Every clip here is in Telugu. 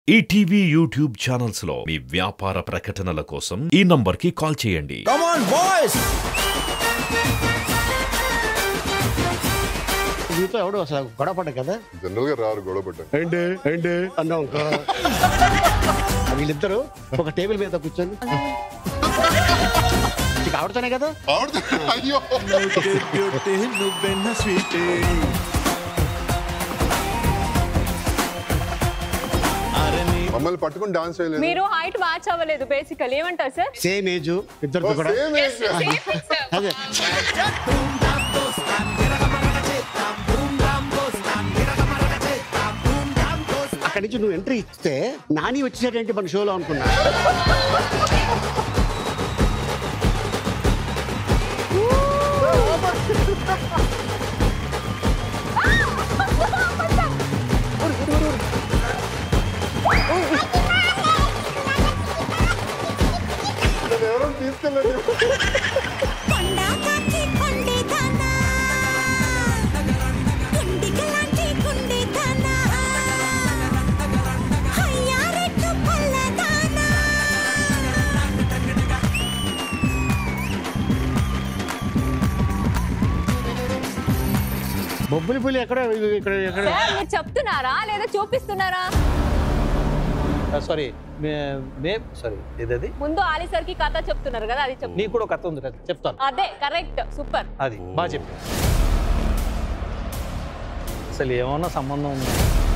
ఈటీవీ యూట్యూబ్ ఛానల్స్ లో మీ వ్యాపార ప్రకటనల కోసం ఈ నంబర్కి కాల్ చేయండి కమ్ ఆన్ బాయ్స్ మీతో ఎవడు అసలు గొడవ పడ్డా కదా జనరల్ గా రారు గొడవ పడ్డాను ఏంటి ఏంటి అన్నాం అనుకో. వీళ్ళిద్దరు ఒక టేబుల్ మీద కూర్చొని నీకు ఆవిడతోనే కదా ఆవిడ అయ్యో నువ్వెన్న స్వీట్ మమ్మల్ని పట్టుకుని డాన్స్ చేయలేదు మీరు హైట్ మ్యాచ్ అవ్వలేదు బేసికల్ ఏమంటారు సార్ సేమ్ ఏజ్ ఇద్దరితో కూడా సేమ్ ఏజ్ అదే అక్కడి నుంచి నువ్వు ఎంట్రీ ఇస్తే నాని వచ్చేసేటంటే మన షోలో అనుకున్నా ఎవరో తీసుకెళ్ళలేదు కొండా కాకి కొండేదానా కుండికలాంటి కుండేదానా హయ్యారెట్టు పల్లదానా బొబ్బులి పులి ఎక్కడ ఇక్కడ ఎక్కడ సార్ మీరు చెప్తున్నారా లేదా చూపిస్తున్నారా సారీ మే సారీ ఏదది ముందు ఆలి సార్ కి కథ చెప్తున్నారు కదా అది చెప్పు నీకు కూడా ఒక కథ ఉంది కదా చెప్తాను అదే కరెక్ట్ సూపర్ అది బాగా చెప్పు అసలు ఏమన్నా సంబంధం ఉంది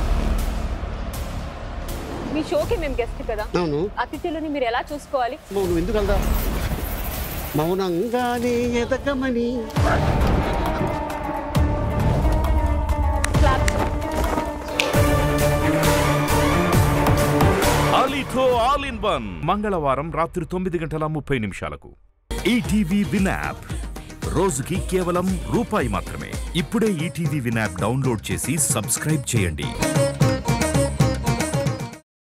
మీ షోకి మేము గెస్ట్ కదా అవును అతిథులని మీరు ఎలా చూసుకోవాలి నువ్వు ఎందుకు వెళ్దా మౌనంగానే ఎదగమని క్లాప్ ఆలీతో ఆల్ ఇన్ వన్ మంగళవారం రాత్రి తొమ్మిది గంటల ముప్పై నిమిషాలకు ఈటీవీ విన్ యాప్ రోజుకి కేవలం రూపాయి మాత్రమే ఇప్పుడే ఈటీవీ విన్ యాప్ డౌన్లోడ్ చేసి సబ్స్క్రైబ్ చేయండి